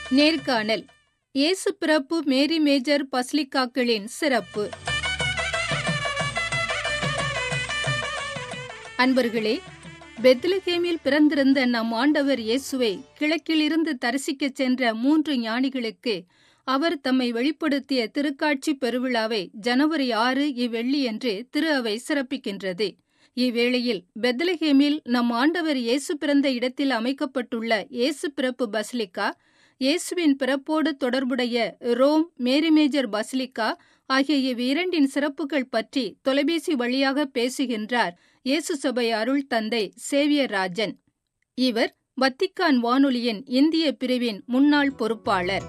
நேர்காணல் இயேசு பிறப்பு மேரி மேஜர் பஸ்லிக்காக்களின் சிறப்பு அன்பர்களே பெத்லகேமில் பிறந்திருந்த நம் ஆண்டவர் இயேசுவை கிழக்கிலிருந்து தரிசிக்கச் சென்ற மூன்று ஞானிகளுக்கு அவர் தம்மை வெளிப்படுத்திய திருக்காட்சி பெருவிழாவை ஜனவரி ஆறு இவ்வெள்ளியன்று திரு அவை சிறப்பிக்கின்றது இவ்வேளையில் பெத்லஹேமில் நம் ஆண்டவர் இயேசு பிறந்த இடத்தில் அமைக்கப்பட்டுள்ள இயேசு பிறப்பு பஸ்லிக்கா இயேசுவின் பிறப்போடு தொடர்புடைய ரோம் மேரிமேஜர் பஸ்லிக்கா ஆகிய இவ்விரண்டின் சிறப்புகள் பற்றி தொலைபேசி வழியாக பேசுகின்றார் இயேசு சபை அருள் தந்தை சேவியர் ராஜன் இவர் வத்திக்கான் வானொலியின் இந்திய பிரிவின் முன்னாள் பொறுப்பாளர்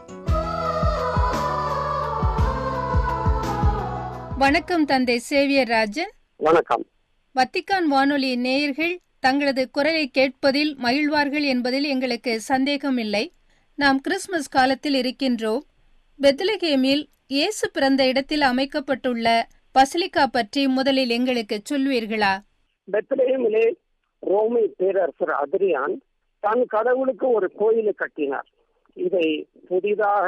வணக்கம் தந்தை சேவியர் ராஜன் வணக்கம் வத்திக்கான் வானொலி நேயர்கள் தங்களது குரலை கேட்பதில் மகிழ்வார்கள் என்பதில் எங்களுக்கு சந்தேகமில்லை நாம் கிறிஸ்துமஸ் காலத்தில் இருக்கின்றோம் பெத்லகேமில் இயேசு பிறந்த இடத்தில் அமைக்கப்பட்டுள்ள பசிலிக்கா பற்றி முதலில் எங்களுக்கு சொல்வீர்களா பெத்லஹேமிலே ரோமை பேரரசர் அதிரியான் தன் கடவுளுக்கு ஒரு கோயிலை கட்டினார் இதை புதிதாக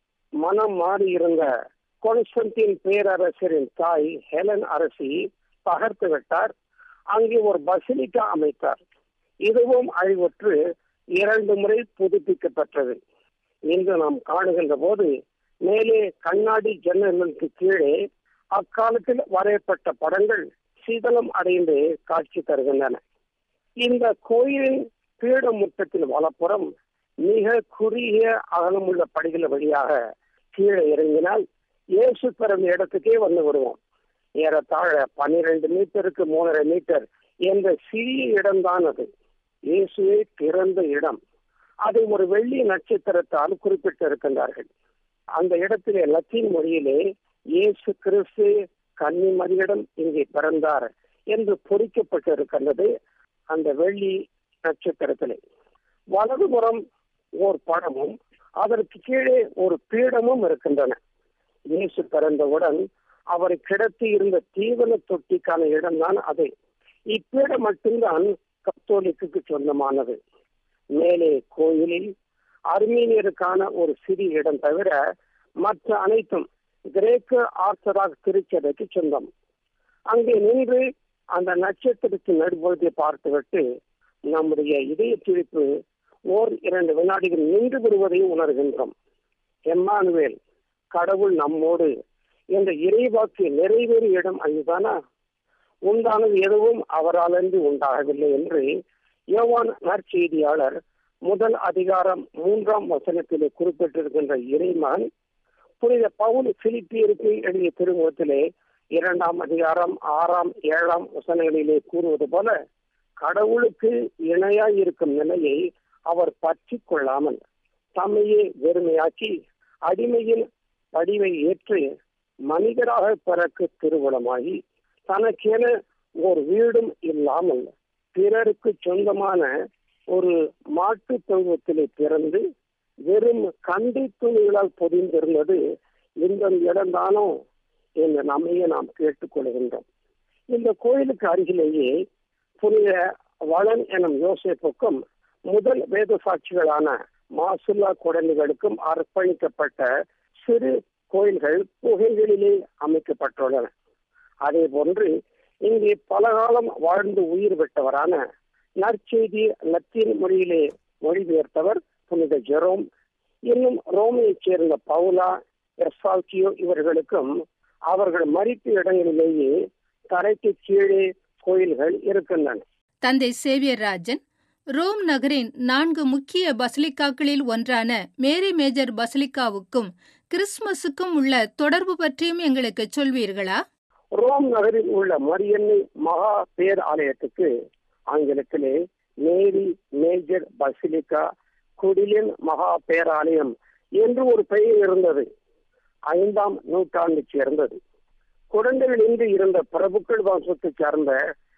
மனம் மாறியிருந்த கொன்ஸ்டன்டின் பேரரசரின் தாய் ஹெலன் அரசி பகர்த்து விட்டார் அங்கே ஒரு பசிலிக்கா அமைத்தார் இதுவும் அழிவுற்று இரண்டு முறை புதுப்பிக்கப்பட்டது இன்று நாம் காணுகின்ற போது மேலே கண்ணாடி ஜன்னல்களுக்கு கீழே அக்காலத்தில் வரையப்பட்ட படங்கள் சீதளம் அடைந்து காட்சி தருகின்றன இந்த கோயிலின் பீட முற்றத்தின் வலப்புறம் மிக குறுகிய அகலமுள்ள படிகள் வழியாக கீழே இறங்கினால் இயேசு பிறந்த இடத்துக்கே வந்து விடுவோம் ஏறத்தாழ பன்னிரண்டு மீட்டருக்கு மூணரை மீட்டர் என்ற சிறிய இடம்தான் அது இயேசுவே பிறந்த இடம் அதை ஒரு வெள்ளி நட்சத்திரத்தால் குறிப்பிட்டு இருக்கின்றார்கள் அந்த இடத்திலே லத்தீன் மொழியிலே இயேசு கிறிஸ்து கன்னி மரியிடம் இங்கே பிறந்தார் என்று பொறிக்கப்பட்டிருக்கின்றது அந்த வெள்ளி நட்சத்திரத்திலே வலதுபுறம் ஓர் படமும் அதற்கு கீழே ஒரு பீடமும் இருக்கின்றன இயேசு பிறந்தவுடன் அவரை கிடத்தி இருந்த தீவன தொட்டிக்கான இடம்தான் அது இப்பீடம் மட்டும்தான் கத்தோலிக்கு சொந்தமானது மேலே கோயிலில் அர்மீனியருக்கான ஒரு சிறிய இடம் தவிர மற்ற அனைத்தும் கிரேக்க ஆர்த்தடாக்ஸ் திருச்சபைக்கு சொந்தம் அங்கே நின்று அந்த நட்சத்திரத்தின் நடுப்பகுதியை பார்த்துவிட்டு நம்முடைய இதய துடிப்பு ஓர் இரண்டு வினாடிகள் நின்று விடுவதை உணர்கின்றோம் எம்மானுவேல் கடவுள் நம்மோடு என்ற இறைவாக்கு நிறைவேறு இடம் அதுதானா உண்டானது எதுவும் அவராலிருந்து உண்டாகவில்லை என்று யோவான் நற்செய்தியாளர் முதல் அதிகாரம் மூன்றாம் வசனத்திலே குறிப்பிட்டிருக்கின்ற இறைமான் புனித பவுல் பிலிப்பியருக்கு எழுதிய திருமுகத்திலே இரண்டாம் அதிகாரம் ஆறாம் ஏழாம் வசனங்களிலே கூறுவது போல கடவுளுக்கு இணையாய் இருக்கும் நிலையை அவர் பற்றி கொள்ளாமல் தம்மையே வெறுமையாக்கி அடிமையின் வடிவை ஏற்று மனிதராக பிறக்கு திருவுளமாகி தனக்கென ஒரு வீடும் இல்லாமல் பிறருக்கு சொந்தமான ஒரு மாட்டு தொழுவத்திலே பிறந்து வெறும் கண்டி துணிகளால் பொதிந்திருந்தது இந்த இடம்தானோ என்று நம்மையே நாம் கேட்டுக்கொள்கின்றோம் இந்த கோயிலுக்கு அருகிலேயே புனித வளன் எனும் யோசேப்புக்கும் முதல் வேத சாட்சிகளான மாசுல்லா குழந்தைகளுக்கும் அர்ப்பணிக்கப்பட்ட சிறு கோயில்கள் புகைகளிலே அமைக்கப்பட்டுள்ளன அதே போன்று இங்கே பலகாலம் வாழ்ந்து உயிர் விட்டவரான நற்செய்தி லத்தீன் மொழியிலே மொழிபெயர்த்தவர் புனித ஜெரோம் இன்னும் ரோமையைச் சேர்ந்த பவுலா எர்சால்கியோ இவர்களுக்கும் அவர்கள் மறித்த இடங்களிலேயே தரைக்கு கீழே கோயில்கள் இருக்கின்றன தந்தை சேவியர் ராஜன் ரோம் நகரின் நான்கு முக்கிய பசிலிக்காக்களில் ஒன்றான மேரி மேஜர் பசிலிக்காவுக்கும் கிறிஸ்துமஸுக்கும் உள்ள தொடர்பு பற்றியும் எங்களுக்கு சொல்வீர்களா ரோம் நகரில் உள்ள மரியன்னை மகா பேர் ஆலயத்துக்கு ஆங்கிலத்திலே மேரி மேஜர் பசிலிக்கா குடிலின் மகா பேராலயம் என்று ஒரு பெயர் இருந்தது ஐந்தாம் நூற்றாண்டு சேர்ந்தது குழந்தைகளின்றி இருந்த பிரபுக்கள் வம்சத்தை சார்ந்த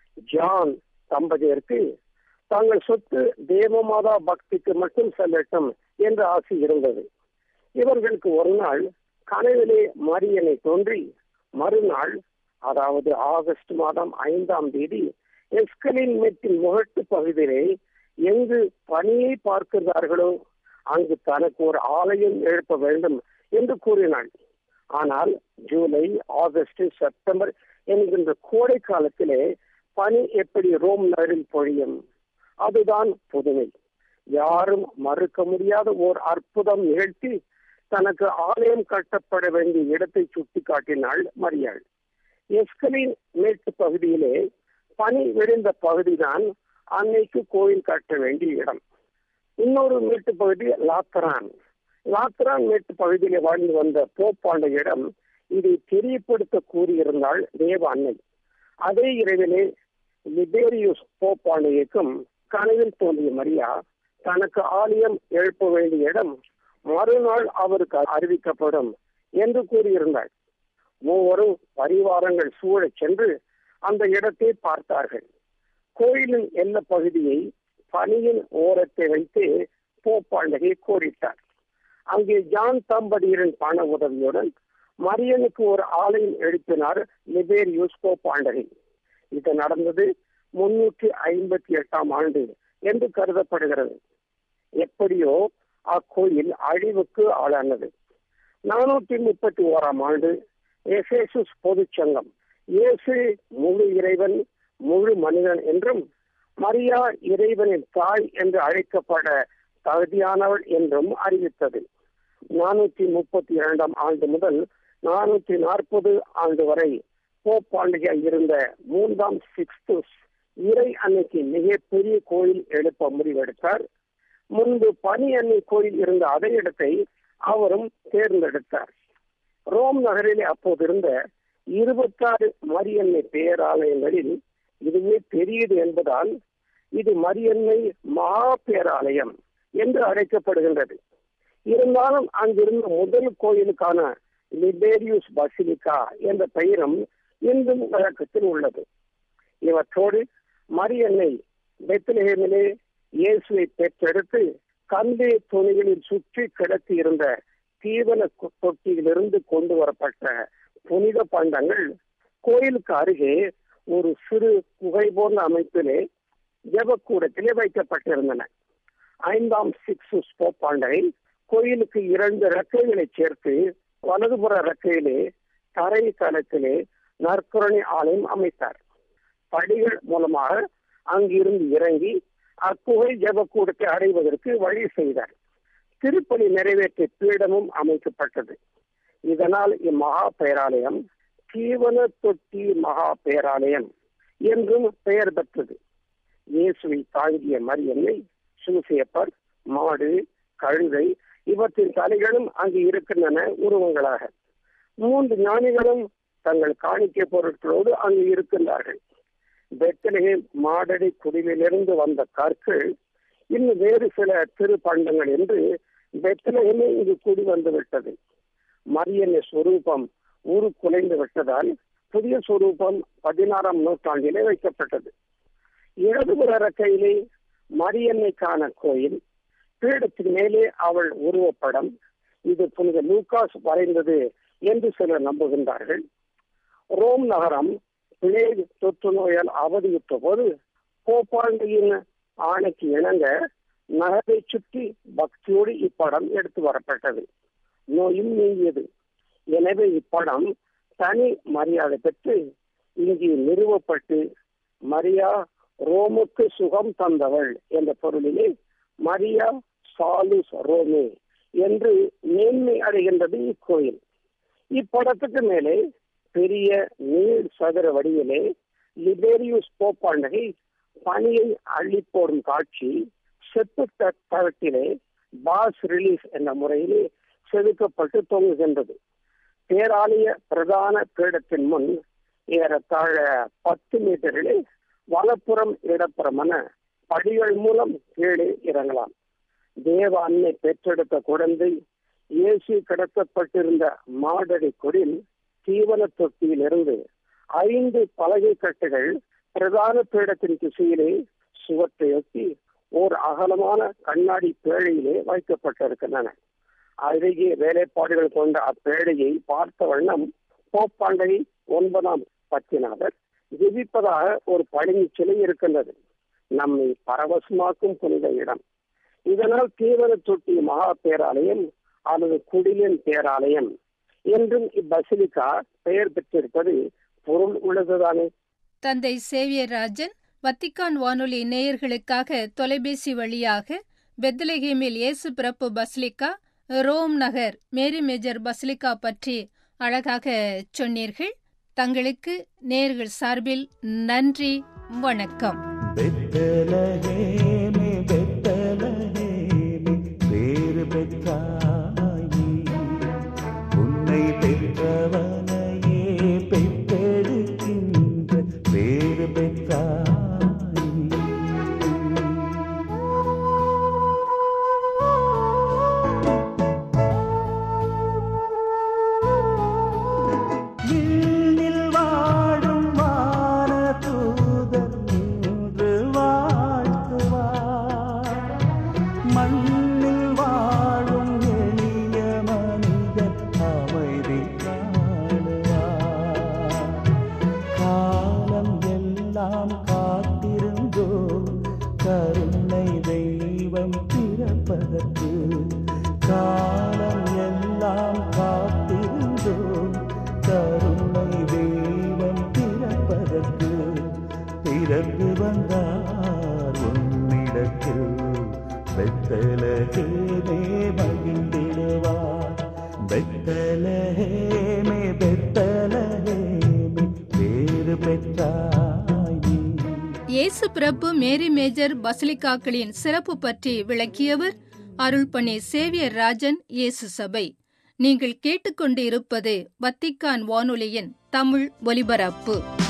ஜான் தம்பதியருக்கு தங்கள் சொத்து தேவமாதா பக்திக்கு மட்டும் செல்லட்டும் என்ற ஆசை இருந்தது இவர்களுக்கு ஒரு நாள் கனவிலே மரியனை தோன்றி மறுநாள் அதாவது ஆகஸ்ட் மாதம் ஐந்தாம் தேதி எஸ்கலின் மெட்டின் முகட்டு பகுதியிலே எங்கு பணியை பார்க்கிறார்களோ அங்கு தனக்கு ஒரு ஆலயம் எழுப்ப வேண்டும் என்று கூறினாள் ஆனால் ஜூலை ஆகஸ்ட் செப்டம்பர் என்கின்ற கோடை காலத்திலே பனி எப்படி ரோம் நகரில் பொழியும் அதுதான் புதுமை யாரும் மறுக்க முடியாத ஓர் அற்புதம் நிகழ்த்தி தனக்கு ஆலயம் கட்டப்பட வேண்டிய இடத்தை சுட்டி காட்டினாள் மரியாள் எஸ்கலின் மேற்கு பகுதியிலே பனி விழுந்த பகுதிதான் அன்னைக்கு கோயில் கட்ட வேண்டிய இடம் இன்னொரு மேட்டு பகுதி லாத்தரான் லாத்தரான் மேட்டு பகுதியிலே வாழ்ந்து வந்த போப்பாண்ட இடம் இதை தெரியப்படுத்த கூறியிருந்தாள் தேவ அன்னை அதே இரவிலே லிபேரியூஸ் போப்பாண்டைக்கும் கனவில் தோன்றிய மரியா தனக்கு ஆலயம் எழுப்ப வேண்டிய இடம் மறுநாள் அவருக்கு அறிவிக்கப்படும் என்று கூறியிருந்தாள் மூவரும் பரிவாரங்கள் சூழச் சென்று அந்த இடத்தை பார்த்தார்கள் கோயிலின் எல்ல பகுதியை பனியின் ஓரத்தை வைத்து போப்பாண்டகை கோரிட்டார் அங்கே ஜான் தம்பதியரின் பண உதவியுடன் மரியனுக்கு ஒரு ஆலயம் எழுப்பினார் லிபேரியூஸ் போப்பாண்டகை இது நடந்தது முன்னூற்றி ஐம்பத்தி எட்டாம் ஆண்டு என்று கருதப்படுகிறது எப்படியோ அக்கோயில் அழிவுக்கு ஆளானது நானூற்றி முப்பத்தி ஓராம் ஆண்டு எசேசுஸ் பொதுச்சங்கம் இயேசு முழு இறைவன் முழு மனிதன் என்றும் மரியா இறைவனின் தாய் என்று அழைக்கப்பட தகுதியானவள் என்றும் அறிவித்தது நானூற்றி முப்பத்தி இரண்டாம் ஆண்டு முதல் நானூற்றி நாற்பது ஆண்டு வரை போப்பாண்டிகை இருந்த மூன்றாம் சிக்ஸ்துஸ் இறை அன்னைக்கு மிகப்பெரிய கோயில் எழுப்ப முடிவெடுத்தார் முன்பு பனி அன்னை கோயில் இருந்த அதே இடத்தை அவரும் தேர்ந்தெடுத்தார் ரோம் நகரிலே அப்போது இருந்த இருபத்தாறு மரியன்னை பேராலயங்களில் இதுவே பெரியது என்பதால் இது மரியன்னை மகா பேராலயம் என்று அழைக்கப்படுகின்றது இருந்தாலும் அங்கிருந்த முதல் கோயிலுக்கான லிபேரியூஸ் பசிலிகா என்ற பெயரும் இன்றும் வழக்கத்தில் உள்ளது இவற்றோடு மரியன்னை பெத்லஹேமிலே இயேசுவை பெற்றெடுத்து கந்தை துணிகளில் சுற்றி கிடத்தி இருந்த தீவன தொட்டியிலிருந்து கொண்டு வரப்பட்ட புனித பண்டங்கள் கோயிலுக்கு அருகே ஒரு சிறு குகை போன்ற அமைப்பிலே ஜபக்கூடத்திலே வைக்கப்பட்டிருந்தன ஐந்தாம் சிக்ஸ் போப்பாண்டை கோயிலுக்கு இரண்டு ரெக்கைகளை சேர்த்து வலதுபுற ரெக்கையிலே தரை தளத்திலே நற்கரணி ஆலயம் அமைத்தார் படிகள் மூலமாக அங்கிருந்து இறங்கி அக்குகை ஜபக்கூடத்தை அடைவதற்கு வழி செய்தார் திருப்பலி நிறைவேற்றிய பீடமும் அமைக்கப்பட்டது இதனால் இம்மகா பேராலயம் ஜீவன தொட்டி மகா பேராலயம் என்றும் பெயர் பெற்றது இயேசுவை தாங்கிய மரியன்னை சூசியப்பர் மாடு கழுதை இவற்றின் தலைகளும் அங்கு இருக்கின்றன உருவங்களாக மூன்று ஞானிகளும் தங்கள் காணிக்கை பொருட்களோடு அங்கு இருக்கின்றார்கள் பெத்தலகேம் மாடடி குடிலிலிருந்து வந்த கற்கள் இன்னும் வேறு சில திருப்பண்டங்கள் என்று பெத்தலகமே இங்கு கூடி வந்து விட்டது மரியன்ன ஸ்வரூபம் ஊரு குலைந்து விட்டதால் புதிய ஸ்வரூபம் பதினாறாம் நூற்றாண்டிலே வைக்கப்பட்டது இடதுபுற கையிலே மரியன்னைக்கான கோயில் பீடத்தின் மேலே அவள் உருவப்படம் இது புனித லூகாஸ் வரைந்தது என்று சிலர் நம்புகின்றார்கள் ரோம் நகரம் பிளேக் தொற்று நோயால் அவதியுற்ற போது போப்பாண்டியின் ஆணைக்கு இணங்க நகரை சுற்றி பக்தியோடு இப்படம் எடுத்து வரப்பட்டது நோயும் நீங்கியது எனவே இப்படம் தனி மரியாதை பெற்று இங்கு நிறுவப்பட்டு மரியா ரோமுக்கு சுகம் தந்தவள் என்ற பொருளிலே மரியா சாலுஸ் ரோமே என்று மேன்மை அடைகின்றது இக்கோயில் இப்படத்துக்கு மேலே பெரிய நீர் சதுர வடிவிலே லிபேரியூஸ் போப்பாண்டகை பணியை அள்ளி போடும் காட்சி செப்பு தளத்திலே பாஸ் ரிலீஸ் என்ற முறையிலே செதுக்கப்பட்டு தொங்குகின்றது பேராலய பிரதான பீடத்தின் முன் ஏறத்தாழ பத்து மீட்டரிலே வலப்புறம் இடப்புறமென படிகள் மூலம் கீழே இறங்கலாம் தேவ அன்னை பெற்றெடுத்த குழந்தை இயேசு கிடத்தப்பட்டிருந்த மாடடி கொடில் தீவன தொட்டியிலிருந்து ஐந்து பலகை கட்டுகள் பிரதான பீடத்தின் திசையிலே சுவற்றையொட்டி ஓர் அகலமான கண்ணாடி பேழையிலே வைக்கப்பட்டிருக்கின்றன அருகே வேலைப்பாடுகள் கொண்ட அப்பேழையை பார்த்த வண்ணம் போப்பாண்டகை ஒன்பதாம் பத்தினாதர் ஜெபிப்பதாக ஒரு பழனி சிலை இருக்கின்றது நம்மை பரவசமாக்கும் புனித இடம் இதனால் தீவன தொட்டி மகா பேராலயம் அல்லது குடிலின் பேராலயம் என்றும் இப்பசிலிக்கா பெயர் பெற்றிருப்பது பொருள் உள்ளதுதானே தந்தை சேவியர் ராஜன் வத்திக்கான் வானொலி நேயர்களுக்காக தொலைபேசி வழியாக பெத்லஹேமில் இயேசு பிறப்பு பஸ்லிக்கா ரோம் நகர் மேரி மேஜர் பஸ்லிக்கா பற்றி அழகாக சொன்னீர்கள் தங்களுக்கு நேர்கள் சார்பில் நன்றி வணக்கம் பெத்தலகேமே பெத்தலகேமே பேறு பெற்றாயே உன்னை பெற்றவனையே பெற்றெடுக்கின்ற பேறு பெற்றாயே விண்ணில் வாழும் வானதூதர் நின்று வாழ்த்துவார். மண்ணில் வாழும் எளிய மனிதர் அமைதி காணுவார். காலம் எல்லாம் காத்திருந்தோ கருணை தெய்வம் பிறப்பதற்கு காலம் எல்லாம் காத்திருந்தோ கருணை தெய்வம் பிறப்பதற்கு பிறந்து வந்தார் உன்னிடத்தில் பெத்தலகேமே மகிழ்ந்திடுவார் பெத்தலகேமே பெத்தலகேமே பேறு பெற்றாய் நீ இயேசு பிரபு மேரி மேஜர் பசிலிக்காக்களின் சிறப்பு பற்றி விளக்கியவர் அருள்பணி சேவியர் ராஜன் இயேசு சபை நீங்கள் கேட்டுக்கொண்டு இருப்பது வத்திக்கான் வானொலியின் தமிழ் ஒலிபரப்பு